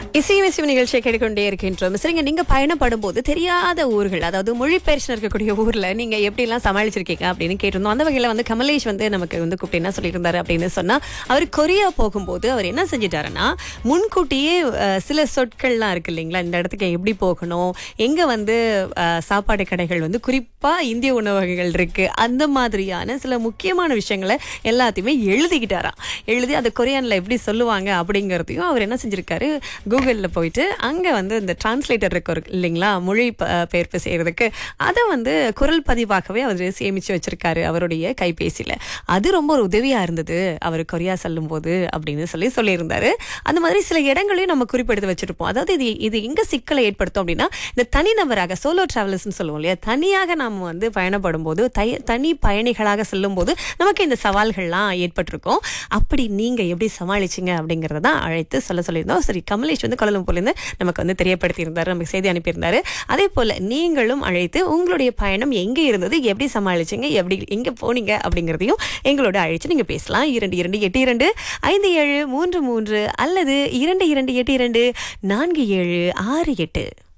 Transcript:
இசையமைச்சு நிகழ்ச்சியை கேட்டுக்கொண்டே இருக்கின்றோம் சரிங்க நீங்க பயணப்படும் போது தெரியாத ஊர்கள் அதாவது மொழிபெயர்ச்சி இருக்கக்கூடிய ஊர்ல நீங்க எப்படி எல்லாம் சமாளிச்சிருக்கீங்க அப்படின்னு கேட்டிருந்தோம் அந்த வகையில வந்து கமலேஷ் வந்து நமக்கு வந்து கூப்பிட்டு என்ன சொல்லியிருந்தாரு அப்படின்னு சொன்னா அவர் கொரியா போகும்போது அவர் என்ன செஞ்சிட்டாருன்னா முன்கூட்டியே அஹ், சில சொற்கள்லாம் இருக்கு இல்லைங்களா இந்த இடத்துக்கு எப்படி போகணும் எங்க வந்து அஹ், சாப்பாடு கடைகள் வந்து குறிப்பா இந்திய உணவகங்கள் இருக்கு அந்த மாதிரியான சில முக்கியமான விஷயங்களை எல்லாத்தையுமே எழுதிக்கிட்டாராம் எழுதி அதை கொரியான்ல எப்படி சொல்லுவாங்க அப்படிங்கிறதையும் அவர் என்ன செஞ்சிருக்காரு கூகுளில் போயிட்டு அங்கே வந்து இந்த டிரான்ஸ்லேட்டர் இருக்கு ஒரு- இல்லைங்களா மொழி ப- பெயர்ப்பு செய்யறதுக்கு அதை வந்து குரல் பதிவாகவே அவர் சேமிச்சு வச்சிருக்காரு அவருடைய கைபேசியில் அது ரொம்ப ஒரு உதவியா இருந்தது அவர் கொரியா செல்லும் போது அப்படின்னு சொல்லி சொல்லியிருந்தாரு அந்த மாதிரி சில இடங்களையும் நம்ம குறிப்பெடுத்து வச்சிருப்போம் அதாவது இது இது எங்க சிக்கலை ஏற்படுத்தும் அப்படின்னா இந்த தனிநபராக சோலோ டிராவலர்ஸ்னு சொல்லுவோம் இல்லையா தனியாக நாம வந்து பயணப்படும் போது தை- தனி பயணிகளாக செல்லும் போது நமக்கு இந்த சவால்கள்லாம் ஏற்பட்டிருக்கும் அப்படி நீங்க எப்படி சமாளிச்சீங்க அப்படிங்கறத தான் அழைத்து சொல்ல சொல்லியிருந்தோம் சரி கமலேஷ் வந்து கொலலம்பூர்லேருந்து நமக்கு வந்து தெரியப்படுத்தி இருந்தாரு நமக்கு செய்தி அனுப்பியிருந்தாரு அதே போல நீங்களும் அழைத்து உங்களுடைய பயணம் எங்க இருந்தது எப்படி சமாளிச்சீங்க எப்படி எங்க போனீங்க அப்படிங்கறதையும் எங்களோட அழைச்சு நீங்க பேசலாம் இரண்டு இரண்டு எட்டு இரண்டு ஐந்து ஏழு மூன்று மூன்று அல்லது இரண்டு இரண்டு எட்டு இரண்டு நான்கு ஏழு ஆறு எட்டு